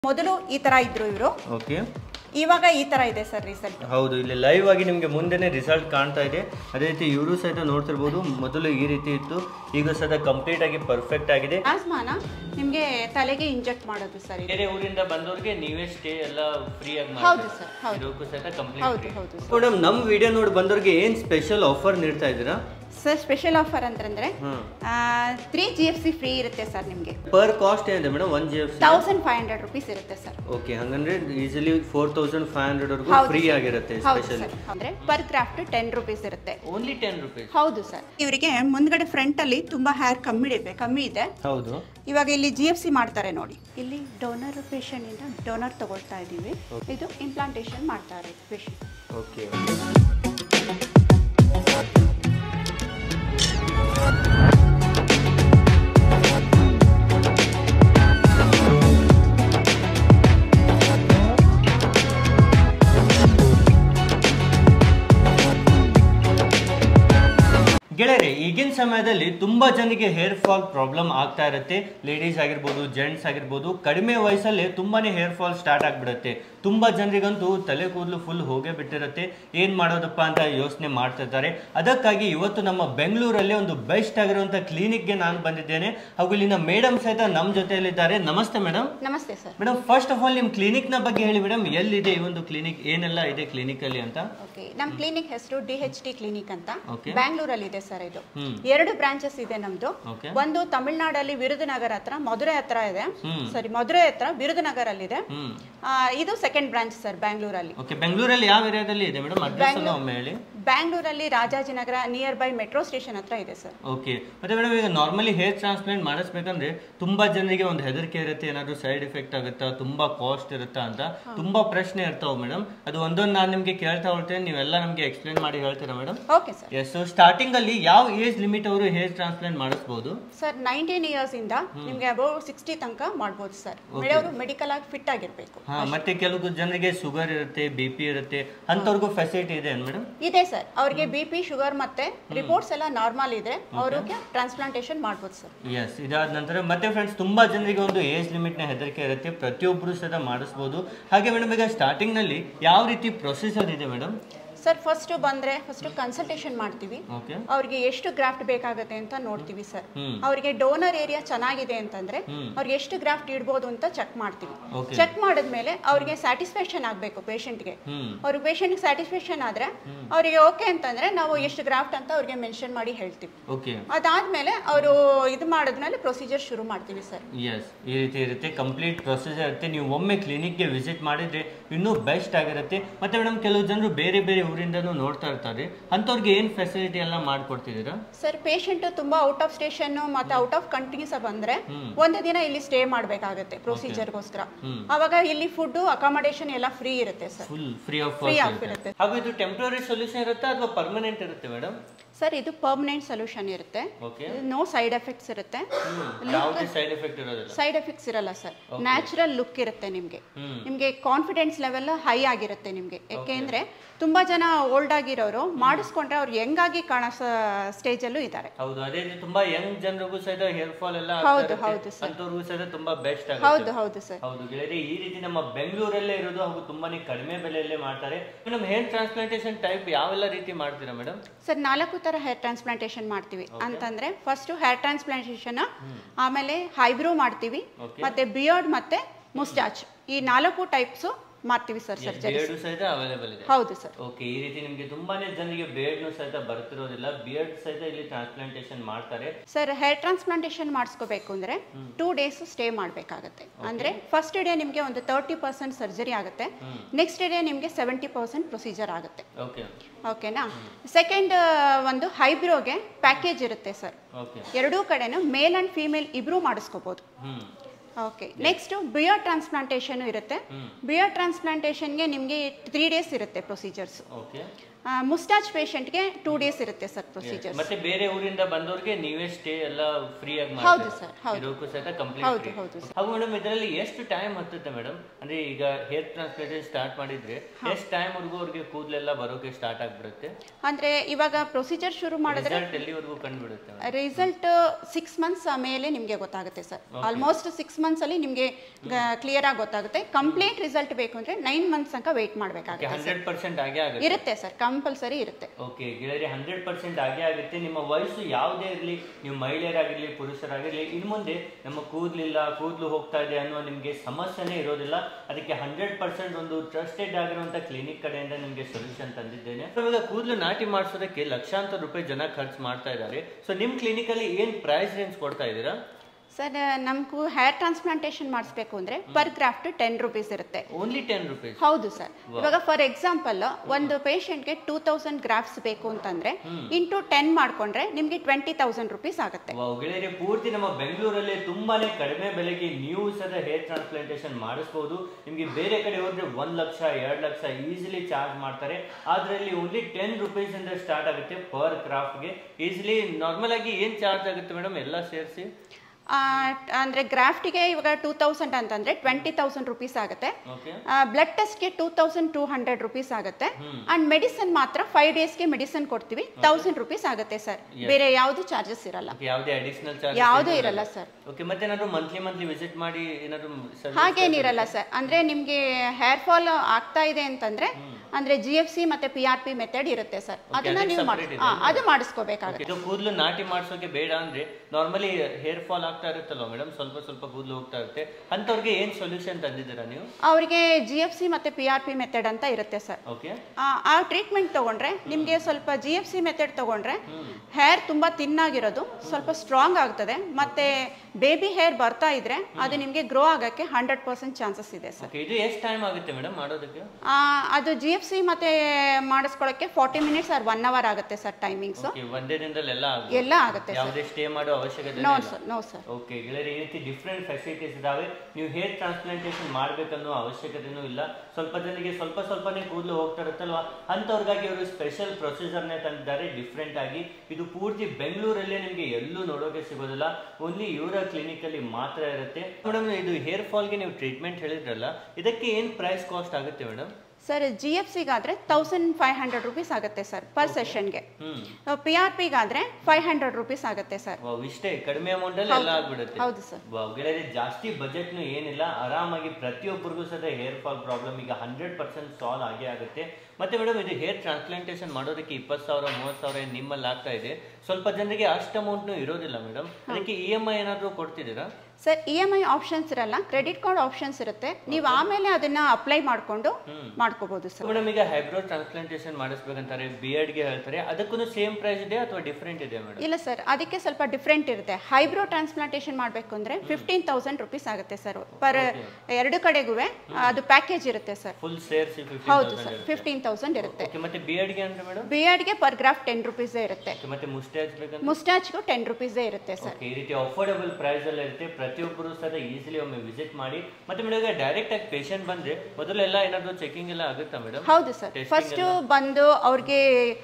ಮೊದಲು ಈ ತರ ಇದ್ರು ಇವರು ಓಕೆ ಇವಾಗ ಈ ತರ ಇದೆ ಸರ್ ರಿಸಲ್ಟ್ ಹೌದು ಇಲ್ಲಿ ಲೈವ್ ಆಗಿ ನಿಮಗೆ ಮುಂದೆನೇ ರಿಸಲ್ಟ್ ಕಾಣ್ತಾ ಇದೆ ಅದೇ ರೀತಿ ಇವರು ಸಹಿತ ನೋಡ್ತಿರ್ಬೋದು ಮೊದಲು ಈ ರೀತಿ ಇತ್ತು ಈಗ ಸಹಿತ ಕಂಪ್ಲೀಟ್ ಆಗಿ ಪರ್ಫೆಕ್ಟ್ ಆಗಿದೆ ಆಸ್ಮಾನ ನಿಮ್ಗೆ ತಲೆಗೆ ಇಂಜೆಕ್ಟ್ ಮಾಡೋದು ಸರ್ ಇದು ಬೇರೆ ಊರಿಂದ ಬಂದವ್ರಿಗೆ ನೀವೇ ಸ್ಟೇ ಎಲ್ಲ ಫ್ರೀ ಆಗಿ ಹೌದು ಸರ್ ಹೌದು ಇದಕ್ಕೂ ಸಹಿತ ಹೌದು ಕಂಪ್ಲೀಟ್ ಹೌದು ಸರ್ ಮೇಡಮ್ ನಮ್ಮ ವಿಡಿಯೋ ನೋಡಿ ಬಂದವ್ರಿಗೆ ಏನು ಸ್ಪೆಷಲ್ ಆಫರ್ ನೀಡ್ತಾ ಇದ್ದೀರಾ ಸರ್ ಸ್ಪೆಷಲ್ ಆಫರ್ ಅಂತಂದ್ರೆ hmm three G F C free ಇರುತ್ತೆ ಸರ್ ನಿಮ್ಗೆ ಪರ್ ಕಾಸ್ಟ್ ಏನಿದೆ madam one G F C thousand five hundred rupees ಇರುತ್ತೆ ಸರ್ ಓಕೆ ಹಂಗಂದ್ರೆ easily four thousand five hundred ವರ್ಗೂ ಹೌದು ಫ್ರೀ ಸರ್. ಆಗಿರುತ್ತೆ ಹೌದು ಸ್ಪೆಷಲಿ ಸರ್ ಅಂದ್ರೆ ಪರ್ ಕ್ರಾಫ್ಟ್ ಟೆನ್ ರುಪೀಸ್ ಇರುತ್ತೆ ಓನ್ಲಿ ಟೆನ್ ರುಪೀಸ್ ಹೌದು ಸರ್ ಇವರಿಗೆ ಮುಂದ್ಗಡೆ ಫ್ರಂಟ್ ಅಲ್ಲಿ ತುಂಬಾ ಹೇರ್ ಕಮ್ಮಿ ಇದೆ ಕಮ್ಮಿ ಇದೆ ಹೌದು ಇವಾಗ ಇಲ್ಲಿ ಜಿ ಎಫ್ ಸಿ ಮಾಡ್ತಾರೆ ನೋಡಿ ಇಲ್ಲಿ ಡೋನರ್ ಪೇಷಂಟ್ ಇಂದ ಡೋನರ್ ತಗೊಳ್ತಾ ಇದೀವಿ ಇದು ಇಂಪ್ಲಾಂಟೇಶನ್ ಮಾಡ್ತಾ ಇರೋದು ಪೇಷಂಟ್ ಓಕೆ ಗೆಳೆಯರೆ ಈಗಿನ ಸಮಯದಲ್ಲಿ ತುಂಬಾ ಜನರಿಗೆ ಹೇರ್ ಫಾಲ್ ಪ್ರಾಬ್ಲಮ್ ಆಗ್ತಾ ಇರುತ್ತೆ ಲೇಡೀಸ್ ಆಗಿರ್ಬೋದು ಜೆಂಟ್ಸ್ ಆಗಿರ್ಬೋದು ಕಡಿಮೆ ವಯಸ್ಸಲ್ಲಿ ತುಂಬಾನೇ ಹೇರ್ ಫಾಲ್ ಸ್ಟಾರ್ಟ್ ಆಗ್ಬಿಡುತ್ತೆ ತುಂಬಾ ಜನರಿಗಂತೂ ತಲೆ ಕೂದಲು ಫುಲ್ ಹೋಗೇ ಬಿಟ್ಟಿರುತ್ತೆ ಏನ್ ಮಾಡೋದಪ್ಪ ಅಂತ ಯೋಚನೆ ಮಾಡ್ತಿರ್ತಾರೆ ಅದಕ್ಕಾಗಿ ಇವತ್ತು ನಮ್ಮ ಬೆಂಗಳೂರಲ್ಲಿ ಒಂದು ಬೆಸ್ಟ್ ಆಗಿರುವಂತ ಕ್ಲಿನಿಕ್ಗೆ ನಾನು ಬಂದಿದ್ದೇನೆ ಹಾಗೂ ಇಲ್ಲಿನ ಮೇಡಮ್ ಸಹಿತ ನಮ್ಮ ಜೊತೆಯಲ್ಲಿದ್ದಾರೆ ನಮಸ್ತೆ ಮೇಡಮ್ ನಮಸ್ತೆ sir madam first of all ನಿಮ್ಮ ಕ್ಲಿನಿಕ್ನ ಬಗ್ಗೆ ಹೇಳಿ ಮೇಡಮ್ ಎಲ್ಲಿದೆ ಈ ಒಂದು ಕ್ಲಿನಿಕ್ ಏನೆಲ್ಲ ಇದೆ clinic ಅಲ್ಲಿ ಅಂತ ಓಕೆ ನಮ್ಮ ಕ್ಲಿನಿಕ್ ಹೆಸರು ಡಿ ಎಚ್ ಟಿ ಕ್ಲಿನಿಕ್ ಅಂತ Okay. ಬ್ಯಾಂಗ್ಳೂರಲ್ಲಿ ಇದೆ ಸರ್ ಇದು ಹ್ಮ್ ಎರಡು ಬ್ರಾಂಚಸ್ ಇದೆ ನಮ್ದು ಓಕೆ ಒಂದು ತಮಿಳ್ನಾಡಲ್ಲಿ ವಿರುದುನಗರ ಹತ್ರ ಮಧುರೈ ಹತ್ರ ಇದೆ ಹ್ಮ್ ಸಾರಿ ಮಧುರೈ ಹತ್ರ ವಿರುದುನಗರಲ್ಲಿ ಇದೆ ಹ್ಮ್ ಆ, ಇದು ಸೆಕೆಂಡ್ ಬ್ರಾಂಚ್ ಸರ್ ಬ್ಯಾಂಗ್ಳೂರಲ್ಲಿ ಓಕೆ ಬೆಂಗಳೂರಲ್ಲಿ ಯಾವ ಏರಿಯಾದಲ್ಲಿ ಇದೆ ಮೇಡಮ್ ಅಡ್ರೆಸ್ ಅನ್ನ ಒಮ್ಮೆ ಹೇಳಿ ಬ್ಯಾಂಗ್ಳೂರಲ್ಲಿ Rajajinagar near by metro station ಹತ್ರ ಇದೆ ಸರ್ ಓಕೆ ಮತ್ತೆ ಮೇಡಮ್ ಈಗ ನಾರ್ಮಲಿ ಹೇರ್ ಟ್ರಾನ್ಸ್ಪ್ಲಾಂಟ್ ಮಾಡಿಸ್ಬೇಕಂದ್ರೆ ತುಂಬಾ ಜನರಿಗೆ ಒಂದು ಹೆದರಿಕೆ ಇರುತ್ತೆ ಏನಾದ್ರು ಸೈಡ್ ಎಫೆಕ್ಟ್ ಆಗುತ್ತಾ ತುಂಬಾ ಕಾಸ್ಟ್ ಇರುತ್ತಾ ಅಂತ ತುಂಬಾ ಪ್ರಶ್ನೆ ಇರ್ತಾವೆ ಮೇಡಮ್ ಅದು ಒಂದೊಂದು ನಾನು ನಿಮಗೆ ಕೇಳ್ತಾ ಹೋಗ್ತೇನೆ ನೀವೆಲ್ಲ ನಮಗೆ ಎಕ್ಸ್ಪ್ಲೇನ್ ಮಾಡಿ ಹೇಳ್ತೀರಾ madam okay sir yes starting ಅಲ್ಲಿ ಯಾವ ಏಜ್ ಲಿಮಿಟ್ ಅವರು ಹೇರ್ ಟ್ರಾನ್ಸ್ಪ್ಲಾಂಟ್ ಮಾಡಿಸ್ಬೋದು ಸರ್ ನೈನ್ಟೀನ್ ಇಯರ್ಸ್ ಇಂದ ನಿಮ್ಗೆ ಅಬೌವ್ ಸಿಕ್ಸ್ಟಿ ತನಕ ಮಾಡ್ಬೋದು ಸರ್ ಅವರು ಮೆಡಿಕಲ್ ಆಗಿ ಫಿಟ್ ಆಗಿರ್ಬೇಕು ಹಾ ಮತ್ತೆ ಕೆಲವು ಜನರಿಗೆ ಶುಗರ್ ಇರುತ್ತೆ ಬಿ ಪಿ ಇರುತ್ತೆ ಅಂತವ್ರಿಗೂ ಫೆಸಿಲಿಟಿ ಇದೆ ಮೇಡಮ್ ಇದೆ ಸರ್ ಅವ್ರಿಗೆ ಬಿ ಪಿ ಶುಗರ್ ಮತ್ತೆ ರಿಪೋರ್ಟ್ಸ್ ಎಲ್ಲ ನಾರ್ಮಲ್ ಇದೆ ಅವ್ರಿಗೆ ಟ್ರಾನ್ಸ್ಪ್ಲಾಂಟೇಶನ್ ಮಾಡ್ಬೋದು ಸರ್ ಎಸ್ ಇದಾದ ನಂತರ ಮತ್ತೆ ಫ್ರೆಂಡ್ಸ್ ತುಂಬಾ ಜನರಿಗೆ ಒಂದು ಏಜ್ ಲಿಮಿಟ್ ನ ಹೆದರಿಕೆ ಇರುತ್ತೆ ಪ್ರತಿಯೊಬ್ಬರು ಸಹ ಮಾಡಿಸ್ಬೋದು ಹಾಗೆ ಮೇಡಮ್ ಈಗ ಸ್ಟಾರ್ಟಿಂಗ್ ನಲ್ಲಿ ಯಾವ ರೀತಿ ಪ್ರೊಸೀಜರ್ ಇದೆ ಮೇಡಮ್ ಸರ್ ಫಸ್ಟ್ ಬಂದ್ರೆ ಫಸ್ಟ್ ಕನ್ಸಲ್ಟೇಷನ್ ಮಾಡ್ತೀವಿ ಓಕೆ ಅವ್ರಿಗೆ ಎಷ್ಟು ಗ್ರಾಫ್ಟ್ ಬೇಕಾಗುತ್ತೆ ಅಂತ ನೋಡ್ತೀವಿ ಸರ್ ಹ್ಮ್ ಅವ್ರಿಗೆ ಡೋನರ್ ಏರಿಯಾ ಚೆನ್ನಾಗಿದೆ ಅಂತಂದ್ರೆ ಹ್ಮ್. ಅವ್ರಿಗೆ ಎಷ್ಟು ಗ್ರಾಫ್ಟ್ ಇಡ್ಬೋದು ಅಂತ ಚೆಕ್ ಮಾಡ್ತೀವಿ ಓಕೆ ಚೆಕ್ ಮಾಡಿದ್ಮೇಲೆ ಅವ್ರಿಗೆ ಸ್ಯಾಟಿಸ್ಫ್ಯಾಕ್ಷನ್ ಆಗಬೇಕು ಪೇಷಂಟ್ಗೆ ಹ್ಮ್ ಅವ್ರಿಗೆ ಪೇಷಂಟ್ಗೆ ಸ್ಯಾಟಿಸ್ಫ್ಯಾಕ್ಷನ್ ಆದ್ರೆ ಅವರಿಗೆ ಓಕೆ ಅಂತಂದ್ರೆ ನಾವು ಎಷ್ಟು ಗ್ರಾಫ್ಟ್ ಅಂತ ಅವ್ರಿಗೆ ಮೆನ್ಷನ್ ಮಾಡಿ ಹೇಳ್ತೀವಿ ಓಕೆ ಅದಾದ್ಮೇಲೆ ಅವರು ಇದು ಮಾಡಿದ್ಮೇಲೆ ಪ್ರೊಸೀಜರ್ ಶುರು ಮಾಡ್ತೀವಿ ಸರ್ ಎಸ್ ಈ ರೀತಿ ಇರುತ್ತೆ ಕಂಪ್ಲೀಟ್ ಪ್ರೊಸೀಜರ್ ಇರುತ್ತೆ ನೀವು ಒಮ್ಮೆ ಕ್ಲಿನಿಕ್ಗೆ ವಿಸಿಟ್ ಮಾಡಿದ್ರೆ ಇನ್ನೂ ಬೆಸ್ಟ್ ಆಗಿರುತ್ತೆ ಮತ್ತೆ ಮೇಡಮ್ ಕೆಲವು ಜನರು ಬೇರೆ ಬೇರೆ ಊರಿಂದನೂ ನೋಡ್ತಾ ಇರ್ತಾರೆ ಅಂಥವ್ರಿಗೆ ಏನು ಫೆಸಿಲಿಟಿ ಎಲ್ಲ ಮಾಡ್ಕೊಡ್ತಿದ್ದೀರಾ ಸರ್ ಪೇಷಂಟ್ ತುಂಬಾ ಔಟ್ ಆಫ್ ಸ್ಟೇಷನ್ ಮತ್ತೆ ಔಟ್ ಆಫ್ ಕಂಟ್ರೀಸ್ ಬಂದ್ರೆ ಹ್ಮ್. ಒಂದು ದಿನ ಇಲ್ಲಿ ಸ್ಟೇ ಮಾಡ್ಬೇಕಾಗತ್ತೆ ಪ್ರೊಸೀಜರ್ಗೋಸ್ಕರ ಹ್ಮ್ ಅವಾಗ ಇಲ್ಲಿ ಫುಡ್ ಅಕಾಮಡೇಷನ್ ಎಲ್ಲ ಫ್ರೀ ಇರುತ್ತೆ sir full free of Free of cost ಇರುತ್ತೆ. ಹಾಗೂ ಇದು ಟೆಂಪ್ರರಿ ಸೊಲ್ಯೂಷನ್ ಇರುತ್ತಾ ಅಥವಾ ಪರ್ಮನೆಂಟ್ ಇರುತ್ತೆ ಮೇಡಮ್ ಸರ್ ಇದು ಪರ್ಮನೆಂಟ್ ಸೊಲ್ಯೂಷನ್ ಇರುತ್ತೆ ಓಕೆ ನೋ ಸೈಡ್ ಎಫೆಕ್ಟ್ಸ್ ಇರುತ್ತೆ ಯಾವುದೇ ಸೈಡ್ ಎಫೆಕ್ಟ್ ಇರೋದಿಲ್ಲ ಸೈಡ್ ಎಫೆಕ್ಟ್ಸ್ ಇರಲ್ಲ ಸರ್ ನ್ಯಾಚುರಲ್ ಲುಕ್ ಇರುತ್ತೆ ನಿಮಗೆ ಹ್ಮ್ ನಿಮಗೆ ಕಾನ್ಫಿಡೆನ್ಸ್ ಲೆವೆಲ್ ಹೈ ಆಗಿರುತ್ತೆ ನಿಮಗೆ ಯಾಕೆಂದ್ರೆ ತುಂಬಾ ಜನ ಓಲ್ಡ್ ಆಗಿರೋರು ಮಾಡಿಸ್ಕೊಂಡ್ರೆ ಅವ್ರು ಹೆಂಗಾಗಿ ಕಾಣೋ ಸ್ಟೇಜಲ್ಲೂ ಇದ್ದಾರೆ ಹೌದು ಅದೇ ರೀತಿ ತುಂಬಾ ಯಂಗ್ ಜನರಿಗೂ ಸಹಿತ ಹೇರ್ ಫಾಲ್ ಎಲ್ಲ ಹೌದು, ಹೌದು sir. ಅಂತವ್ರಿಗೂ ಸಹಿತ ತುಂಬಾ ಬೆಸ್ಟ್ ಆಗುತ್ತೆ ಹೌದು ಹೌದು ಸರ್ ಹೌದು ಗೆಳೆಯರಿ ಈ ರೀತಿ ನಮ್ಮ ಬೆಂಗಳೂರಲ್ಲೇ ಇರೋದು ಹಾಗೂ ತುಂಬಾನೇ ಕಡಿಮೆ ಬೆಲೆಯಲ್ಲೇ ಮಾಡ್ತಾರೆ ಮೇಡಮ್ ಹೇರ್ ಟ್ರಾನ್ಸ್ಪ್ಲಾಂಟೇಶನ್ ಟೈಪ್ ಯಾವೆಲ್ಲ ರೀತಿ ಮಾಡ್ತೀರಾ ಮೇಡಮ್ ಸರ್ ನಾಲ್ಕು ತರ ಹೇರ್ ಟ್ರಾನ್ಸ್ಪ್ಲಾಂಟೇಶನ್ ಮಾಡ್ತೀವಿ ಅಂತಂದ್ರೆ ಫಸ್ಟ್ ಹೇರ್ ಟ್ರಾನ್ಸ್ಪ್ಲಾಂಟೇಶನ್ ಆಮೇಲೆ ಹೈಬ್ರೋ ಮಾಡ್ತೀವಿ Okay. ಮತ್ತೆ ಬಿಯರ್ಡ್ ಮತ್ತೆ ಮುಸ್ಟಾಚ್ ಈ ನಾಲ್ಕು ಟೈಪ್ಸ್ ಮಾಡ್ತೀವಿ ಸರ್ ಸರ್ಜರಿ ಬಿಯರ್ಡ್ ಸಹಿತ ಅವೈಲೇಬಲ್ ಇದೆ ಹೌದು ಸರ್ ಓಕೆ ಈ ರೀತಿ ನಿಮಗೆ ತುಂಬಾನೇ ಜನರಿಗೆ ಬಿಯರ್ಡ್ ಸಹಿತ ಬರ್ತಿರೋದಿಲ್ಲ ಬಿಯರ್ಡ್ ಸಹಿತ ಇಲ್ಲಿ ಟ್ರಾನ್ಸ್ಪ್ಲಾಂಟೇಶನ್ ಮಾಡ್ತಾರೆ ಸರ್ ಹೇರ್ ಟ್ರಾನ್ಸ್ಪ್ಲಾಂಟೇಶನ್ ಮಾಡಿಸ್ಕೋಬೇಕು ಅಂದ್ರೆ ಟೂ ಡೇಸ್ ಸ್ಟೇ ಮಾಡಬೇಕಾಗತ್ತೆ ಅಂದ್ರೆ ಫಸ್ಟ್ ಡೇ ನಿಮಗೆ ಒಂದು ತರ್ಟಿ ಪರ್ಸೆಂಟ್ ಸರ್ಜರಿ ಆಗುತ್ತೆ ಹ್ಮ್. ನೆಕ್ಸ್ಟ್ ಡೇ ನಿಮಗೆ ಸೆವೆಂಟಿ ಪರ್ಸೆಂಟ್ ಪ್ರೊಸೀಜರ್ ಆಗುತ್ತೆ ಓಕೆ ಓಕೆನಾ ಸೆಕೆಂಡ್ ಒಂದು ಹೈಬ್ರೋಗೆ ಪ್ಯಾಕೇಜ್ ಇರುತ್ತೆ ಸರ್ ಓಕೆ ಎರಡೂ ಕಡೆನೂ ಮೇಲ್ ಅಂಡ್ ಫೀಮೇಲ್ ಇಬ್ರು ಮಾಡಿಸ್ಕೋಬಹುದು hmm okay next beard transplantation ಇರುತ್ತೆ ಹ್ಮ್ ಬಿಯರ್ ಟ್ರಾನ್ಸ್ಪ್ಲಾಂಟೇಷನ್ಗೆ ನಿಮಗೆ ತ್ರೀ ಡೇಸ್ ಇರುತ್ತೆ ಪ್ರೊಸೀಜರ್ಸ್ ಓಕೆ ಮುಸ್ಟಾಚ್ ಪೇಷಂಟ್ಗೆ ಟೂ ಡೇಸ್ ಇರುತ್ತೆ ಸರ್ ಪ್ರೊಸೀಜರ್ ಮತ್ತೆ ಬೇರೆ ಊರಿಂದ ಬಂದವ್ರಿಗೆ ನೀವೇ ಸ್ಟೇ ಎಲ್ಲ ಫ್ರೀ ಆಗಿ ಹೌದು ಸರ್ ಹೌದು ಇದಕ್ಕೂ ಸಹಿತ ಹೌದು ಕಂಪ್ಲೀಟ್ ಹೌದು ಹಾಗೂ ಮೇಡಮ್ ಇದರಲ್ಲಿ ಎಷ್ಟು ಟೈಮ್ ಹತ್ತುತ್ತೆ ಮೇಡಮ್ ಅಂದ್ರೆ ಈಗ ಹೇರ್ ಟ್ರಾನ್ಸ್ಪ್ಲಾಂಟೇಷನ್ ಸ್ಟಾರ್ಟ್ ಮಾಡಿದ್ರೆ ಎಷ್ಟು ಟೈಮ್ ವರೆಗೂ ಅವ್ರಿಗೆ ಕೂದಲೆಲ್ಲ ಬರೋಕೆ ಸ್ಟಾರ್ಟ್ ಆಗ್ಬಿಡುತ್ತೆ ಅಂದ್ರೆ ಇವಾಗ ಪ್ರೊಸೀಜರ್ ಶುರು ಮಾಡಿದ್ರೆ ರಿಸಲ್ಟ್ ಎಲ್ಲಿವರೆಗೂ ಕಂಡುಬಿಡುತ್ತೆ ರಿಸಲ್ಟ್ ಸಿಕ್ಸ್ ಮಂತ್ಸ್ ಮೇಲೆ ನಿಮಗೆ ಗೊತ್ತಾಗುತ್ತೆ ಸರ್ ಆಲ್ಮೋಸ್ಟ್ ಸಿಕ್ಸ್ ಮಂತ್ಸ್ ಅಲ್ಲಿ ನಿಮಗೆ ಕ್ಲಿಯರ್ ಆಗಿ ಗೊತ್ತಾಗುತ್ತೆ ಕಂಪ್ಲೀಟ್ ರಿಸಲ್ಟ್ ಬೇಕು ಅಂದ್ರೆ ನೈನ್ ಮಂತ್ಸ್ ತನಕ ವೇಟ್ ಮಾಡಬೇಕಾಗುತ್ತೆ ಹಂಡ್ರೆಡ್ ಪರ್ಸೆಂಟ್ ಆಗೇ ಆಗುತ್ತೆ ಇರುತ್ತೆ ಸರ್ ಕಂಪಲ್ಸರಿ ಇರುತ್ತೆ ಓಕೆ ಗೆಳೆಯರಿ ಹಂಡ್ರೆಡ್ ಪರ್ಸೆಂಟ್ ಆಗೇ ಆಗುತ್ತೆ ನಿಮ್ಮ ವಯಸ್ಸು ಯಾವುದೇ ಇರಲಿ ನೀವು ಮಹಿಳೆಯರಾಗಿರ್ಲಿ ಪುರುಷರಾಗಿರ್ಲಿ ಇನ್ನು ಮುಂದೆ ನಮ್ಮ ಕೂದಲಿಲ್ಲ ಕೂದಲು ಹೋಗ್ತಾ ಇದೆ ಅನ್ನೋ ನಿಮಗೆ ಸಮಸ್ಯೆನೇ ಇರೋದಿಲ್ಲ ಅದಕ್ಕೆ ಹಂಡ್ರೆಡ್ ಪರ್ಸೆಂಟ್ ಒಂದು ಟ್ರಸ್ಟೆಡ್ ಆಗಿರುವಂಥ ಕ್ಲಿನಿಕ್ ಕಡೆಯಿಂದ ನಿಮಗೆ ಸೊಲ್ಯೂಷನ್ ತಂದಿದ್ದೇನೆ So, ಇವಾಗ ಕೂದಲು ನಾಟಿ ಮಾಡಿಸೋದಕ್ಕೆ ಲಕ್ಷಾಂತರ ರೂಪಾಯಿ ಜನ ಖರ್ಚು ಮಾಡ್ತಾ ಇದ್ದಾರೆ ಸೊ ನಿಮ್ಮ ಕ್ಲಿನಿಕಲ್ಲಿ ಏನು ಪ್ರೈಸ್ ರೇಂಜ್ ಕೊಡ್ತಾ ಇದ್ದೀರಾ ಸರ್ ನಮಗೂ ಹೇರ್ ಟ್ರಾನ್ಸ್ಪ್ಲಾಂಟೇಷನ್ ಮಾಡಿಸ್ಬೇಕು ಅಂದ್ರೆ ಪರ್ ಗ್ರಾಫ್ಟ್ ಟೆನ್ ರುಪೀಸ್ ಇರುತ್ತೆ ಓನ್ಲಿ ಟೆನ್ ರುಪೀಸ್ ಹೌದು ಸರ್ ಇವಾಗ ಫಾರ್ ಎಕ್ಸಾಂಪಲ್ ಒಂದು ಪೇಷಂಟ್ಗೆ ಟೂ ತೌಸಂಡ್ ಗ್ರಾಫ್ಸ್ ಬೇಕು ಅಂತಂದ್ರೆ ಇಂಟು ಟೆನ್ ಮಾಡ್ಕೊಂಡ್ರೆ ನಿಮಗೆ ಟ್ವೆಂಟಿ ತೌಸಂಡ್ ರುಪೀಸ್ ಆಗುತ್ತೆ ವಾವ್ ಗೆಳೆಯರೆ ಪೂರ್ತಿ ನಮ್ಮ ಬೆಂಗಳೂರಲ್ಲಿ ತುಂಬಾನೇ ಕಡಿಮೆ ಬೆಲೆಗೆ ನೀವು ಸಹ ಹೇರ್ ಟ್ರಾನ್ಸ್ಪ್ಲಾಂಟೇಶನ್ ಮಾಡಿಸ್ಬೋದು ನಿಮಗೆ ಬೇರೆ ಕಡೆ ಹೋದ್ರೆ ಒಂದ್ ಲಕ್ಷ ಎರಡ್ ಲಕ್ಷ ಈಸಿಲಿ ಚಾರ್ಜ್ ಮಾಡ್ತಾರೆ ಆದ್ರೆ ಇಲ್ಲಿ ಓನ್ಲಿ ಟೆನ್ ರುಪೀಸ್ ಇಂದ ಸ್ಟಾರ್ಟ್ ಆಗುತ್ತೆ ಪರ್ ಕ್ರಾಫ್ಟ್ಗೆ ಈಸಿಲಿ ನಾರ್ಮಲ್ ಆಗಿ ಏನ್ ಚಾರ್ಜ್ ಆಗುತ್ತೆ ಮೇಡಮ್ ಎಲ್ಲ ಸೇರಿಸಿ ಆ, ಅಂದ್ರೆ ಗ್ರಾಫ್ಟಿಗೆ ಇವಾಗ ಟೂ ತೌಸಂಡ್ ಅಂತಂದ್ರೆ ಟ್ವೆಂಟಿ ತೌಸಂಡ್ ರುಪೀಸ್ ಆಗುತ್ತೆ ಓಕೆ ಬ್ಲಡ್ ಟೆಸ್ಟ್ಗೆ two thousand two hundred rupees ಆಗುತ್ತೆ ಅಂಡ್ ಮೆಡಿಸನ್ ಮಾತ್ರ ಫೈವ್ ಡೇಸ್ಗೆ ಮೆಡಿಸನ್ ಕೊಡ್ತೀವಿ ತೌಸಂಡ್ ರುಪೀಸ್ ಆಗುತ್ತೆ ಸರ್ ಬೇರೆ ಯಾವುದು ಚಾರ್ಜಸ್ ಇರಲ್ಲ ಯಾವುದೇ ಅಡಿಷನಲ್ ಚಾರ್ಜ್ ಯಾವುದೂ ಇರಲ್ಲ ಸರ್ ಓಕೆ ಮತ್ತೆ ಏನಾದ್ರು ಮಂತ್ಲಿ ಮಂತ್ಲಿ ವಿಸಿಟ್ ಮಾಡಿ ಏನಾದ್ರು service ಹಾಗೇನಿರಲ್ಲ ಸರ್ ಅಂದ್ರೆ ನಿಮ್ಗೆ ಹೇರ್ ಫಾಲ್ ಆಗ್ತಾ ಇದೆ ಅಂತಂದ್ರೆ ಅಂದ್ರೆ ಜಿ ಎಫ್ ಸಿ ಮತ್ತೆ ಪಿ ಆರ್ ಪಿ ಮೆಥಡ್ ಇರುತ್ತೆ ಸರ್ ಅದನ್ನ ಅದಕ್ಕೆ ನೀವು ಮಾಡಿ separate ಹಾ, ಅದು ಮಾಡಿಸ್ಕೋಬೇಕಾಗುತ್ತೆ ಇದು ಕೂದಲು ನಾಟಿ ಮಾಡಿಸೋಕೆ ಬೇಡ ಅಂದ್ರೆ ನಾರ್ಮಲಿ ಹೇರ್ ಫಾಲ್ ಆಗ್ತಾ ಇರುತ್ತಲ್ವ ಮೇಡಮ್ ಸ್ವಲ್ಪ ಸ್ವಲ್ಪ ಕೂದಲು ಹೋಗ್ತಾ ಇರುತ್ತೆ ಅಂತವ್ರಿಗೆ ಏನ್ ಸೊಲ್ಯೂಷನ್ ತಂದಿದ್ದೀರಾ ನೀವು ಅವರಿಗೆ ಜಿ ಎಫ್ ಸಿ ಮತ್ತೆ ಪಿ ಆರ್ ಪಿ ಮೆಥಡ್ ಅಂತ ಇರುತ್ತೆ ಸರ್ ಓಕೆ ಆ ಟ್ರೀಟ್ಮೆಂಟ್ ತಗೊಂಡ್ರೆ ನಿಮಗೆ ಸ್ವಲ್ಪ ಜಿ ಎಫ್ ಸಿ ಮೆಥಡ್ ತಗೊಂಡ್ರೆ ಹೇರ್ ತುಂಬಾ ತಿನ್ನಾಗಿರೋದು ಸ್ವಲ್ಪ ಸ್ಟ್ರಾಂಗ್ ಆಗ್ತದೆ ಮತ್ತೆ ಬೇಬಿ ಹೇರ್ ಬರ್ತಾ ಇದ್ರೆ ಅದು ನಿಮಗೆ ಗ್ರೋ ಆಗಕ್ಕೆ ಹಂಡ್ರೆಡ್ ಪರ್ಸೆಂಟ್ ಚಾನ್ಸಸ್ ಇದೆ ಸರ್ ಓಕೆ ಇದು ಎಷ್ಟು ಟೈಮ್ ಆಗುತ್ತೆ ಮೇಡಮ್ ಮಾಡೋದಕ್ಕೆ ಆ, ಅದು ಜಿ ಎಫ್ ಸಿ ಮತ್ತೆ ಮಾಡಿಸ್ಕೊಳ್ಳೋಕ್ಕೆ forty minutes or one hour ಆಗುತ್ತೆ ಸರ್ ಟೈಮಿಂಗ್ಸ್ ಓಕೆ ಒಂದೇ ದಿನದಲ್ಲಿ ಎಲ್ಲ ಆಗುತ್ತೆ ಎಲ್ಲ ಆಗುತ್ತೆ ಸರ್ ಯಾವುದೇ ಸ್ಟೇ ಮಾಡೋ ಅವಶ್ಯಕತೆ ನೋ ಇಲ್ಲ ಸರ್ ನೋ ಸರ್ ಓಕೆ ಗೆಳೆಯರೆ ಈ ರೀತಿ ಡಿಫ್ರೆಂಟ್ ಫೆಸಿಲಿಟೀಸ್ ಇದಾವೆ ನೀವು ಹೇರ್ ಟ್ರಾನ್ಸ್ಪ್ಲಾಂಟೇಷನ್ ಮಾಡ್ಬೇಕನ್ನೋ ಅವಶ್ಯಕತೆನೂ ಇಲ್ಲ ಸ್ವಲ್ಪ ಜನರಿಗೆ ಸ್ವಲ್ಪ ಸ್ವಲ್ಪನೇ ಕೂದಲು ಹೋಗ್ತಾ ಇರುತ್ತಲ್ವಾ ಅಂಥವ್ರಿಗಾಗಿ ಅವರು ಸ್ಪೆಷಲ್ ಪ್ರೊಸೀಜರ್ನೇ ತಂದಿದ್ದಾರೆ ಡಿಫ್ರೆಂಟ್ ಆಗಿ ಇದು ಪೂರ್ತಿ ಬೆಂಗಳೂರಲ್ಲೇ ನಿಮಗೆ ಎಲ್ಲೂ ನೋಡೋಕೆ ಸಿಗೋದಿಲ್ಲ ಓನ್ಲಿ ಇವರ ಕ್ಲಿನಿಕ್ ಅಲ್ಲಿ ಮಾತ್ರ ಇರುತ್ತೆ ಮೇಡಮ್ ಇದು ಹೇರ್ ಫಾಲ್ಗೆ ನೀವು ಟ್ರೀಟ್ಮೆಂಟ್ ಹೇಳಿದ್ರಲ್ಲ ಇದಕ್ಕೆ ಏನು ಪ್ರೈಸ್ ಕಾಸ್ಟ್ ಆಗುತ್ತೆ ಮೇಡಮ್ ಸರ್ ಜಿ ಎಫ್ ಸಿಗಾದ್ರೆ ತೌಸಂಡ್ ಫೈವ್ ಹಂಡ್ರೆಡ್ ರುಪೀಸ್ ಆಗುತ್ತೆ ಸರ್ ಪರ್ ಸೆಷನ್ಗೆ ಹ್ಮ್ ಪಿ ಆರ್ ಪಿಗಾದ್ರೆ ಫೈವ್ ಹಂಡ್ರೆಡ್ ರುಪೀಸ್ ಆಗುತ್ತೆ ಸರ್ ವಾವ್ ಇಷ್ಟೇ ಕಡಿಮೆ ಅಮೌಂಟ್ ಅಲ್ಲಿ ಎಲ್ಲ ಆಗ್ಬಿಡುತ್ತೆ ಹೌದು ಸರ್ ವಾವ್ ಗೆಳೆಯರೆ ಜಾಸ್ತಿ ಬಜೆಟ್ನು ಏನಿಲ್ಲ ಆರಾಮಾಗಿ ಪ್ರತಿಯೊಬ್ಬರಿಗೂ ಸಹ ಹೇರ್ ಫಾಲ್ ಪ್ರಾಬ್ಲಮ್ ಈಗ ಹಂಡ್ರೆಡ್ ಪರ್ಸೆಂಟ್ ಸಾಲ್ವ್ ಆಗೇ ಆಗುತ್ತೆ ಮತ್ತೆ ಮೇಡಮ್ ಇದು ಹೇರ್ ಟ್ರಾನ್ಸ್ಪ್ಲಾಂಟೇಷನ್ ಮಾಡೋದಕ್ಕೆ ಇಪ್ಪತ್ತು ಸಾವಿರ ಮೂವತ್ತು ಸಾವಿರ ಏನ್ ನಿಮ್ಮಲ್ಲಿ ಆಗ್ತಾ ಇದೆ ಸ್ವಲ್ಪ ಜನರಿಗೆ ಅಷ್ಟು ಅಮೌಂಟ್ನು ಇರೋದಿಲ್ಲ ಮೇಡಮ್ ಅದಕ್ಕೆ ಇ ಎಮ್ ಐ ಏನಾದರೂ ಕೊಡ್ತಿದ್ದೀರಾ sir E M I options ಇರಲ್ಲ ಕ್ರೆಡಿಟ್ ಕಾರ್ಡ್ ಆಪ್ಷನ್ಸ್ ಇರುತ್ತೆ ನೀವು ಆಮೇಲೆ ಅದನ್ನ ಅಪ್ಲೈ ಮಾಡಿಕೊಂಡು ಮಾಡ್ಕೋಬಹುದು ಸರ್ ಮೇಡಮ್ ಈಗ ಹೈಬ್ರೋ ಟ್ರಾನ್ಸ್ಪ್ಲಾಂಟೇಷನ್ ಮಾಡಿಸ್ಬೇಕಂತಾರೆ ಬಿ ಗೆ ಹೇಳ್ತಾರೆ ಅದಕ್ಕೂ ಸೇಮ್ ಪ್ರೈಸ್ ಇದೆ ಅಥವಾ ಡಿಫ್ರೆಂಟ್ ಇದೆ ಮೇಡಮ್ ಇಲ್ಲ ಸರ್ ಅದಕ್ಕೆ ಸ್ವಲ್ಪ ಡಿಫ್ರೆಂಟ್ ಇರುತ್ತೆ ಹೈಬ್ರೋ ಟ್ರಾನ್ಸ್ಪ್ಲಾಂಟೇಷನ್ ಮಾಡಬೇಕು ಅಂದ್ರೆ ಫಿಫ್ಟೀನ್ ತೌಸಂಡ್ ರುಪೀಸ್ ಆಗುತ್ತೆ ಸರ್ ಪರ್ ಎರಡು ಕಡೆಗೂ ಅದು ಪ್ಯಾಕೇಜ್ ಇರುತ್ತೆ ಸರ್ ಫುಲ್ ಸೇರಿಸಿ ಹೌದು ಫಿಫ್ಟೀನ್ ಸರ್ ಫಿಫ್ಟೀನ್ ತೌಸಂಡ್ ಇರುತ್ತೆ ಓಕೆ ಮತ್ತೆ ಬಿ ಗೆ ಅಂದ್ರೆ ಮೇಡಮ್ ಬಿ ಎಡ್ಗೆ ಪರ್ ಗ್ರಾಫ್ ಟೆನ್ ರುಪೀಸೇ ಇರುತ್ತೆ ಮತ್ತೆ ಮುಸ್ಟೆ ಹಚ್ಬೇಕಂದ್ರೆ ಮುಸ್ಟಾಚ್ಗೂ ಟೆನ್ ರುಪೀಸೇ ಇರುತ್ತೆ ಸರ್ ಓಕೆ ಈ ರೀತಿ ಅಫೋರ್ಡಬಲ್ ಪ್ರೈಸ್ ಅಲ್ಲಿ ಇರುತ್ತೆ ಪ್ರತಿಯೊಬ್ಬರು ಸಹ ಈಸಿಲಿ ಒಮ್ಮೆ ವಿಸಿಟ್ ಮಾಡಿ ಮತ್ತೆ ಮೇಡಮ್ ಈಗ ಡೈರೆಕ್ಟ್ ಆಗಿ ಪೇಷಂಟ್ ಬಂದ್ರೆ ಮೊದಲೆಲ್ಲ ಏನಾದ್ರು ಚೆಕಿಂಗ್ ಎಲ್ಲ ಆಗುತ್ತಾ ಮೇಡಮ್ ಹೌದು ಸರ್ Testing ಫಸ್ಟ್ ಬಂದು ಅವ್ರಿಗೆ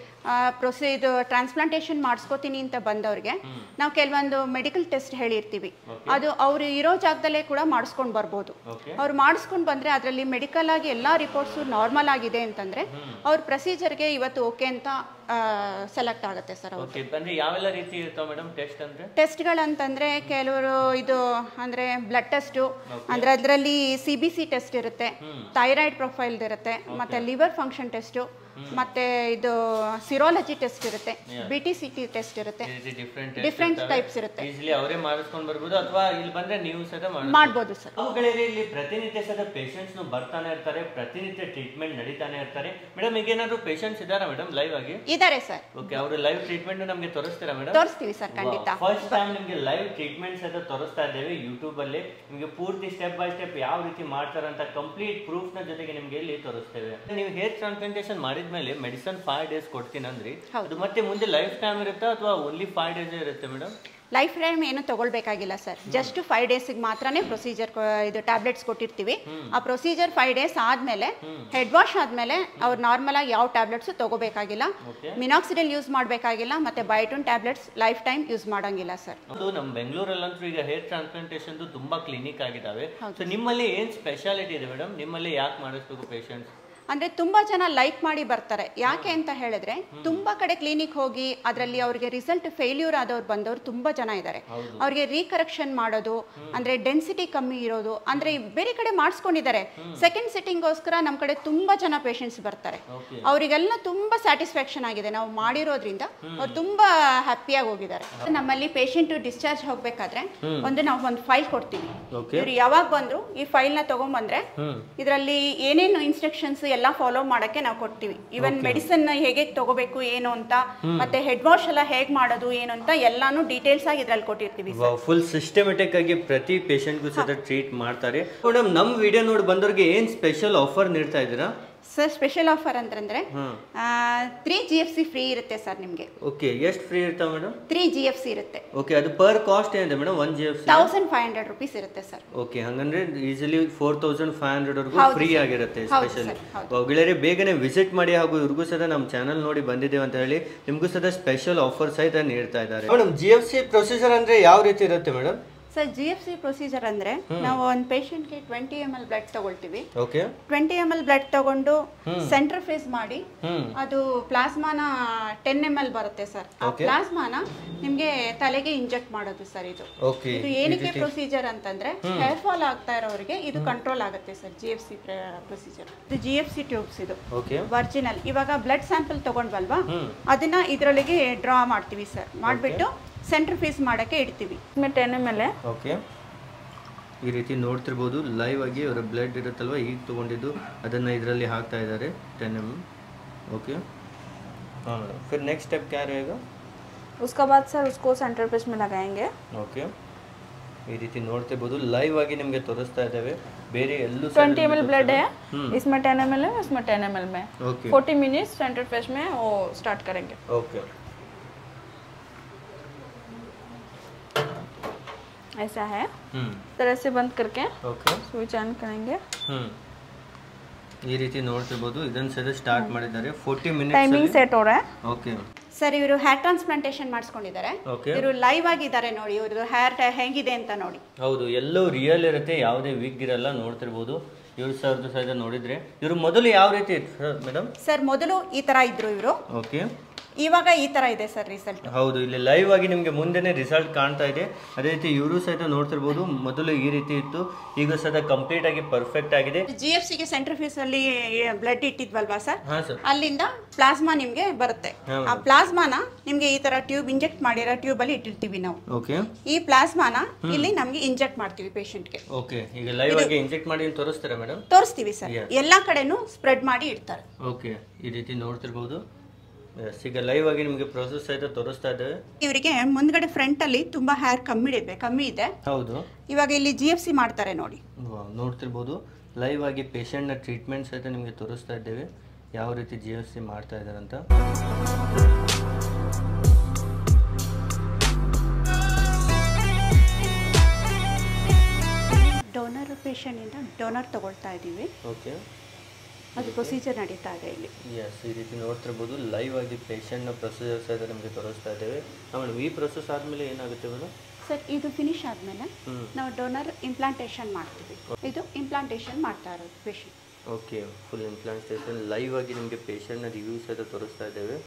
ಪ್ರೊಸೀ ಇದು ಟ್ರಾನ್ಸ್ಪ್ಲಾಂಟೇಷನ್ ಮಾಡಿಸ್ಕೋತೀನಿ ಅಂತ ಬಂದವ್ರಿಗೆ ನಾವು ಕೆಲವೊಂದು ಮೆಡಿಕಲ್ ಟೆಸ್ಟ್ ಹೇಳಿರ್ತೀವಿ ಅದು ಅವರು ಇರೋ ಜಾಗದಲ್ಲೇ ಕೂಡ ಮಾಡಿಸ್ಕೊಂಡು ಬರ್ಬೋದು ಓಕೆ ಅವ್ರು ಮಾಡಿಸ್ಕೊಂಡು ಬಂದ್ರೆ ಅದರಲ್ಲಿ ಮೆಡಿಕಲ್ ಆಗಿ ಎಲ್ಲ ರಿಪೋರ್ಟ್ಸು ನಾರ್ಮಲ್ ಆಗಿದೆ ಅಂತಂದ್ರೆ ಅವ್ರ ಪ್ರೊಸೀಜರ್ಗೆ ಇವತ್ತು ಓಕೆ ಅಂತ ಸೆಲೆಕ್ಟ್ ಆಗುತ್ತೆ ಸರ್ ಅವ್ರು ಓಕೆ ಅಂದ್ರೆ ಯಾವೆಲ್ಲ ರೀತಿ ಇರ್ತಾವ ಮೇಡಮ್ ಟೆಸ್ಟ್ ಅಂದ್ರೆ ಟೆಸ್ಟ್ಗಳಂತಂದ್ರೆ ಕೆಲವರು ಇದು ಅಂದ್ರೆ ಬ್ಲಡ್ ಟೆಸ್ಟು ಅಂದ್ರೆ ಅದರಲ್ಲಿ ಸಿ ಬಿ ಸಿ ಟೆಸ್ಟ್ ಇರುತ್ತೆ ಥೈರಾಯ್ಡ್ ಪ್ರೊಫೈಲ್ ಇರುತ್ತೆ ಮತ್ತೆ ಲಿವರ್ ಫಂಕ್ಷನ್ ಟೆಸ್ಟು ಮತ್ತೆ ಇದು ಸಿರೋಲಜಿ ಟೆಸ್ಟ್ ಇರುತ್ತೆ B T C T test ಇರುತ್ತೆ ಈ ರೀತಿ ಡಿಫ್ರೆಂಟ್ ಡಿಫ್ರೆಂಟ್ ಟೈಪ್ಸ್ ಇರುತ್ತೆ ಈಸಿಲಿ ಅವರೇ ಮಾಡಿಸ್ಕೊಂಡು ಬರ್ಬೋದು ಅಥವಾ ಇಲ್ಲಿ ಬಂದ್ರೆ ನೀವು ಸಹ ಮಾಡಿ ಮಾಡ್ಬೋದು ಸರ್ ಅವುಗಳಲ್ಲಿ ಇಲ್ಲಿ ಪ್ರತಿನಿತ್ಯ ಸಹ ಪೇಷಂಟ್ಸ್ ಬರ್ತಾನೆ ಇರ್ತಾರೆ ಪ್ರತಿನಿತ್ಯ ಟ್ರೀಟ್ಮೆಂಟ್ ನಡೀತಾನೆ ಇರ್ತಾರೆ ಮೇಡಮ್ ಈಗ ಏನಾದ್ರು ಪೇಷಂಟ್ಸ್ ಇದಾರಾ ಮೇಡಮ್ ಲೈವ್ ಆಗಿ ಇದಾರೆ ಸರ್ ಓಕೆ ಅವರು ಲೈವ್ ಟ್ರೀಟ್ಮೆಂಟ್ ನಮಗೆ ತೋರಿಸ್ತೀರಾ ಮೇಡಮ್ ತೋರಿಸ್ತೀವಿ ಸರ್ ಖಂಡಿತ ಫಸ್ಟ್ ಟೈಮ್ ನಿಮಗೆ ಲೈವ್ ಟ್ರೀಟ್ಮೆಂಟ್ಸ್ ಅಂತ ತೋರಿಸ್ತಾ ಇದ್ದೇವೆ ಯೂಟ್ಯೂಬ್ ಅಲ್ಲಿ ನಿಮಗೆ ಪೂರ್ತಿ ಸ್ಟೆಪ್ ಬೈ ಸ್ಟೆಪ್ ಯಾವ ರೀತಿ ಮಾಡ್ತಾರೆ ಅಂತ ಕಂಪ್ಲೀಟ್ ಪ್ರೂಫ್ ನ ಜೊತೆಗೆ ನಿಮಗೆ ಇಲ್ಲಿ ತೋರಿಸ್ತೇವೆ ನೀವು ಹೇರ್ ಟ್ರಾನ್ಸ್ಪ್ಲಾಂಟೇಶನ್ ಮಾಡಿದ್ರೆ ಮಾಡಿದ್ಮೇಲೆ ಮೆಡಿಸನ್ ಫೈವ್ ಡೇಸ್ ಕೊಡ್ತೀನಿ ಅಂದ್ರಿ ಹೌದು. ಅದು ಮತ್ತೆ ಮುಂದೆ ಲೈಫ್ ಟೈಮ್ ಇರುತ್ತಾ ಅಥವಾ ಓನ್ಲಿ ಫೈವ್ ಡೇಸ್ ಇರುತ್ತೆ ಮೇಡಮ್ ಲೈಫ್ ಟೈಮ್ ಏನು ತಗೊಳ್ಬೇಕಾಗಿಲ್ಲ ಸರ್ ಜಸ್ಟ್ ಫೈವ್ ಡೇಸಿಗೆ ಮಾತ್ರನೇ ಪ್ರೊಸೀಜರ್ ಇದು ಟ್ಯಾಬ್ಲೆಟ್ಸ್ ಕೊಟ್ಟಿರ್ತೀವಿ ಆ ಪ್ರೊಸೀಜರ್ ಫೈವ್ ಡೇಸ್ ಆದಮೇಲೆ ಹೆಡ್ ವಾಶ್ ಆದಮೇಲೆ ಅವ್ರು ನಾರ್ಮಲ್ ಆಗಿ ಯಾವ ಟ್ಯಾಬ್ಲೆಟ್ಸು ತಗೋಬೇಕಾಗಿಲ್ಲ Okay. ಮಿನಾಕ್ಸಿಡಲ್ ಯೂಸ್ ಮಾಡಬೇಕಾಗಿಲ್ಲ ಮತ್ತೆ biotin tablets life time use ಮಾಡಂಗಿಲ್ಲ ಸರ್ ಅದು ನಮ್ಮ ಬೆಂಗಳೂರಲ್ಲಂತೂ ಈಗ ಹೇರ್ ಟ್ರಾನ್ಸ್ಪ್ಲಾಂಟೇಶನ್ ತುಂಬಾ ಕ್ಲಿನಿಕ್ ಆಗಿದಾವೆ ಸೊ ನಿಮ್ಮಲ್ಲಿ ಏನ್ ಸ್ಪೆಷಾಲಿಟಿ ಇದೆ ಮೇಡಮ್ ನಿಮ್ಮಲ್ಲಿ ಯಾಕೆ ಮಾಡಿಸ್ಬೇಕು ಪೇಷಂಟ್ಸ್ ಅಂದ್ರೆ ತುಂಬಾ ಜನ ಲೈಕ್ ಮಾಡಿ ಬರ್ತಾರೆ ಯಾಕೆ ಅಂತ ಹೇಳಿದ್ರೆ ತುಂಬಾ ಕಡೆ ಕ್ಲಿನಿಕ್ ಹೋಗಿ ಅದರಲ್ಲಿ ಅವರಿಗೆ ರಿಸಲ್ಟ್ ಫೇಲ್ಯೂರ್ ಆದವ್ರು ಬಂದವರು ತುಂಬಾ ಜನ ಇದ್ದಾರೆ ಅವ್ರಿಗೆ ರೀಕರೆಕ್ಷನ್ ಮಾಡೋದು ಅಂದ್ರೆ ಡೆನ್ಸಿಟಿ ಕಮ್ಮಿ ಇರೋದು ಅಂದ್ರೆ ಬೇರೆ ಕಡೆ ಮಾಡಿಸ್ಕೊಂಡಿದ್ದಾರೆ ಸೆಕೆಂಡ್ ಸಿಟ್ಟಿಂಗ್ಗೋಸ್ಕರ ನಮ್ಮ ಕಡೆ ತುಂಬಾ ಜನ ಪೇಷಂಟ್ಸ್ ಬರ್ತಾರೆ ಓಕೆ ಅವರಿಗೆಲ್ಲ ತುಂಬಾ ಸ್ಯಾಟಿಸ್ಫ್ಯಾಕ್ಷನ್ ಆಗಿದೆ ನಾವು ಮಾಡಿರೋದ್ರಿಂದ ಅವ್ರು ತುಂಬಾ ಹ್ಯಾಪಿಯಾಗಿ ಹೋಗಿದ್ದಾರೆ ನಮ್ಮಲ್ಲಿ ಪೇಷಂಟ್ ಡಿಸ್ಚಾರ್ಜ್ ಹೋಗ್ಬೇಕಾದ್ರೆ ಒಂದು ನಾವು ಒಂದು ಫೈಲ್ ಕೊಡ್ತೀವಿ ಓಕೆ ಇವ್ರು ಯಾವಾಗ ಬಂದ್ರು ಈ ಫೈಲ್ನ ತಗೊಂಬಂದ್ರೆ ಹ್ಮ್ ಇದರಲ್ಲಿ ಏನೇನು ಇನ್ಸ್ಟ್ರಕ್ಷನ್ಸ್ ಎಲ್ಲ ಫಾಲೋ ಮಾಡಕ್ಕೆ ನಾವು ಕೊಡ್ತೀವಿ ಈವನ್ ಮೆಡಿಸನ್ ಹೇಗೆ ತಗೋಬೇಕು ಏನು ಅಂತ ಮತ್ತೆ ಹೆಡ್ ವಾಶ್ ಎಲ್ಲ ಹೇಗೆ ಮಾಡೋದು ಏನು ಅಂತ ಎಲ್ಲಾನು ಡೀಟೇಲ್ಸ್ ಆಗಿ ಇದ್ರಲ್ಲಿ ಕೊಟ್ಟಿರ್ತೀವಿ ಫುಲ್ ಸಿಸ್ಟಮೆಟಿಕ್ ಆಗಿ ಪ್ರತಿ ಪೇಷಂಟ್ಗೂ ಸಹ ಟ್ರೀಟ್ ಮಾಡ್ತಾರೆ ಮೇಡಮ್ ನಮ್ಮ ವಿಡಿಯೋ ನೋಡಿ ಬಂದವ್ರಿಗೆ ಏನ್ ಸ್ಪೆಷಲ್ ಆಫರ್ ನೀಡ್ತಾ ಇದ್ದೀರಾ ಸರ್ ಸ್ಪೆಷಲ್ ಆಫರ್ ಅಂತಂದ್ರೆ hmm three G F C free ಇರುತ್ತೆ ಸರ್ ನಿಮಗೆ ಓಕೆ ಎಷ್ಟು ಫ್ರೀ ಇರ್ತಾವೆ madam three G F C ಇರುತ್ತೆ ಓಕೆ ಅದು ಪರ್ ಕಾಸ್ಟ್ ಏನಿದೆ madam one G F C thousand five hundred rupees ಇರುತ್ತೆ ಸರ್ ಓಕೆ ಹಂಗಂದ್ರೆ easily four thousand five hundred ವರ್ಗೂ ಹೌದು ಫ್ರೀ sir. ಆಗಿರುತ್ತೆ ಹೌದು ಸ್ಪೆಷಲಿ sir, ಹೌದು. ಗೆಳೆಯರೆ ಬೇಗನೆ ವಿಸಿಟ್ ಮಾಡಿ ಹಾಗೂ ಇವ್ರಿಗೂ ಸಹ ನಮ್ಮ ಚಾನಲ್ ನೋಡಿ ಬಂದಿದ್ದೇವೆ ಅಂತ ಹೇಳಿ ನಿಮಗೂ ಸಹ ಸ್ಪೆಷಲ್ ಆಫರ್ ಸಹಿತ ನೀಡ್ತಾ ಇದ್ದಾರೆ madam G F C procedure ಅಂದ್ರೆ ಯಾವ ರೀತಿ ಇರುತ್ತೆ madam sir G F C procedure ಅಂದ್ರೆ ನಾವು ಒಂದು ಪೇಷಂಟ್ಗೆ ಟ್ವೆಂಟಿ ಎಮ್ ಎಲ್ ಬ್ಲಡ್ ತಗೊಳ್ತೀವಿ okay twenty M L blood ತಗೊಂಡು ಸೆಂಟರ್ ಫೇಸ್ ಮಾಡಿ ಹ್ಮ್ ಅದು ಪ್ಲಾಸ್ಮಾನ ಟೆನ್ ಎಮ್ ಎಲ್ ಬರುತ್ತೆ ಸರ್ ಆ Okay. ಪ್ಲಾಸ್ಮಾನ ನಿಮ್ಗೆ ತಲೆಗೆ ಇಂಜೆಕ್ಟ್ ಮಾಡೋದು ಸರ್ ಇದು ಓಕೆ ಇದು ಏನಕ್ಕೆ ಪ್ರೊಸೀಜರ್ ಅಂತಂದ್ರೆ ಹೇರ್ ಫಾಲ್ ಆಗ್ತಾ ಇರೋರಿಗೆ ಇದು ಕಂಟ್ರೋಲ್ ಆಗುತ್ತೆ sir G F C procedure ಇದು ಜಿ ಎಫ್ ಸಿ ಟ್ಯೂಬ್ಸ್ ಇದು ಓಕೆ ಒರಿಜಿನಲ್ ಇವಾಗ ಬ್ಲಡ್ ಸ್ಯಾಂಪಲ್ ತಗೊಂಡ್ವಲ್ವಾ ಹ್ಮ್ ಅದನ್ನ ಇದರೊಳಗೆ ಡ್ರಾ ಮಾಡ್ತೀವಿ ಸರ್ ಮಾಡಿಬಿಟ್ಟು ಸೆಂಟರ್ ಫೇಸ್ ಮಾಡಕ್ಕೆ ಇಡ್ತೀವಿ इसमें टेन एम एल है ಓಕೆ ಈ ರೀತಿ ನೋಡ್ತಿರ್ಬೋದು ಲೈವ್ ಆಗಿ ಅವರ ಬ್ಲಡ್ ಇರುತ್ತಲ್ವ ಈಗ ತೊಗೊಂಡಿದ್ದು ಅದನ್ನು ಇದರಲ್ಲಿ ಹಾಕ್ತಾ ಇದ್ದಾರೆ ಟೆನ್ ಎಮ್ ಓಕೆ ಹಾಂ ಮೇಡಮ್ ಫಿರ್ ನೆಕ್ಸ್ಟ್ ಸ್ಟೆಪ್ ಕ್ಯಾ रहेगा उसका बाद सर उसको सेंटर पेज में लगाएंगे ಓಕೆ ಈ ರೀತಿ ನೋಡ್ತಿರ್ಬೋದು ಲೈವ್ ಆಗಿ ನಿಮಗೆ ತೋರಿಸ್ತಾ ಇದ್ದೇವೆ ಬೇರೆ ಎಲ್ಲೂ ट्वेंटी एम एल ब्लड है इसमें टेन एम एल है उसमें टेन एम एल में okay forty minutes centrifuge में वो स्टार्ट करेंगे ಓಕೆ ऐसा है ಹ್ಞೂ इस तरह से बंद करके ಓಕೆ स्विच ऑन करेंगे ಹ್ಞೂ ಈ ರೀತಿ ನೋಡ್ತಿರ್ಬೋದು ಇದನ್ನು ಸಹ ಸ್ಟಾರ್ಟ್ ಮಾಡಿದ್ದಾರೆ ಫೋರ್ಟಿ टाइमिंग ಮಿನಿಟ್ಸ್ सेट हो रहा है ಓಕೆ ಸರ್ ಇವರು ಹೇರ್ ಟ್ರಾನ್ಸ್ಪ್ಲಾಂಟೇಶನ್ ಮಾಡಿಸ್ಕೊಂಡಿದ್ದಾರೆ ಓಕೆ ಇವರು ಲೈವ್ ಆಗಿದ್ದಾರೆ ನೋಡಿ ಇವ್ರದ್ದು ಹೇರ್ ಹೆಂಗಿದೆ ಅಂತ ನೋಡಿ ಹೌದು ಎಲ್ಲವೂ ರಿಯಲ್ ಇರುತ್ತೆ ಯಾವುದೇ ವಿಗ್ ಇರಲ್ಲ ನೋಡ್ತಿರ್ಬೋದು ಇವ್ರು ಸರ್ದು ಸಹಿತ ನೋಡಿದ್ರೆ ಇವರು ಮೊದಲು ಯಾವ ರೀತಿ ಇತ್ತು ಮೇಡಮ್ ಸರ್ ಮೊದಲು ಈ ತರ ಇದ್ರು ಇವರು ಓಕೆ ಇವಾಗ ಈ ತರ ಇದೆ ಸರ್ ರಿಸಲ್ಟ್ ಹೌದು ಇಲ್ಲಿ ಲೈವ್ ಆಗಿ ನಿಮಗೆ ಮುಂದೆನೇ ರಿಸಲ್ಟ್ ಕಾಣ್ತಾ ಇದೆ ಅದೇ ರೀತಿ ಇವರು ಸಹಿತ ನೋಡ್ತಿರ್ಬೋದು ಮೊದಲು ಈ ರೀತಿ ಇತ್ತು ಈಗ ಸಹಿತ ಕಂಪ್ಲೀಟ್ ಆಗಿ ಪರ್ಫೆಕ್ಟ್ ಆಗಿದೆ ಜಿ ಎಫ್ ಸಿಗೆ ಸೆಂಟರ್ ಫೀಸ್ ಅಲ್ಲಿ ಬ್ಲಡ್ ಇಟ್ಟಿದ್ವಲ್ವಾ ಸರ್ ಹಾಂ ಸರ್ ಅಲ್ಲಿಂದ ಪ್ಲಾಸ್ಮಾ ನಿಮ್ಗೆ ಬರುತ್ತೆ ಹಾ, ಆ ಪ್ಲಾಸ್ಮಾನ ನಿಮ್ಗೆ ಈ ತರ ಟ್ಯೂಬ್ ಇಂಜೆಕ್ಟ್ ಮಾಡಿರೋ ಟ್ಯೂಬ್ ಅಲ್ಲಿ ಇಟ್ಟಿರ್ತೀವಿ ನಾವು ಓಕೆ ಈ ಪ್ಲಾಸ್ಮಾನ ಇಲ್ಲಿ ನಮ್ಗೆ ಇಂಜೆಕ್ಟ್ ಮಾಡ್ತೀವಿ ಪೇಷಂಟ್ಗೆ ಓಕೆ ಈಗ ಲೈವ್ ಆಗಿ ಇಂಜೆಕ್ಟ್ ಮಾಡಿ ತೋರಿಸ್ತೀರಾ ಮೇಡಮ್ ತೋರಿಸ್ತೀವಿ ಸರ್ Yes. ಎಲ್ಲಾ ಕಡೆನೂ ಸ್ಪ್ರೆಡ್ ಮಾಡಿ ಇಡ್ತಾರೆ ಓಕೆ ಈ ರೀತಿ ನೋಡ್ತಿರ್ಬೋದು ಎಸ್ ಈಗ ಲೈವ್ ಆಗಿ ನಿಮಗೆ ಪ್ರೊಸೆಸ್ ಸಹಿತ ತೋರಿಸ್ತಾ ಇದ್ದೇವೆ ಇವರಿಗೆ ಮುಂದ್ಗಡೆ ಫ್ರಂಟ್ ಅಲ್ಲಿ ತುಂಬಾ ಹೇರ್ ಕಮ್ಮಿ ಇದೆ ಕಮ್ಮಿ ಇದೆ ಹೌದು ಇವಾಗ ಇಲ್ಲಿ ಜಿ ಎಫ್ ಸಿ ಮಾಡ್ತಾರೆ ನೋಡಿ ವಾವ್, ನೋಡ್ತಿರ್ಬೋದು ಲೈವ್ ಆಗಿ ಪೇಷಂಟ್ನ ಟ್ರೀಟ್ಮೆಂಟ್ ಸಹಿತ ನಿಮಗೆ ತೋರಿಸ್ತಾ ಇದ್ದೇವೆ ಯಾವ ರೀತಿ ಜಿ ಎಫ್ ಸಿ ಮಾಡ್ತಾ ಇದ್ದಾರೆ ಅಂತ ಡೋನರ್ ಇಂದ ಡೋನರ್ ತಗೊಳ್ತಾ ಇದ್ದೀವಿ ಓಕೆ ಅದು ಪ್ರೊಸೀಜರ್ ನಡೀತಾ ಇದೆ ಇಲ್ಲಿ ಎಸ್ ಈ ರೀತಿ ನೋಡ್ತಿರ್ಬೋದು ಲೈವ್ ಆಗಿ ಪೇಷಂಟ್ನ ಪ್ರೊಸೀಜರ್ ಸಹಿತ ನಿಮಗೆ ತೋರಿಸ್ತಾ ಇದ್ದೇವೆ ಆಮೇಲೆ ಈ ಪ್ರೊಸೆಸ್ ಆದಮೇಲೆ ಏನಾಗುತ್ತೆ ಮೇಡಮ್ ಸರ್ ಇದು ಫಿನಿಶ್ ಆದಮೇಲೆ ಹ್ಮ್. ನಾವು ಡೋನರ್ ಇಂಪ್ಲಾಂಟೇಷನ್ ಮಾಡ್ತೀವಿ ಇದು ಇಂಪ್ಲಾಂಟೇಷನ್ ಮಾಡ್ತಾ ಇರೋದು patient okay full implantation live ಆಗಿ ನಿಮಗೆ ಪೇಷಂಟ್ನ ರಿವ್ಯೂ ಸಹಿತ ತೋರಿಸ್ತಾ ಇದ್ದೇವೆ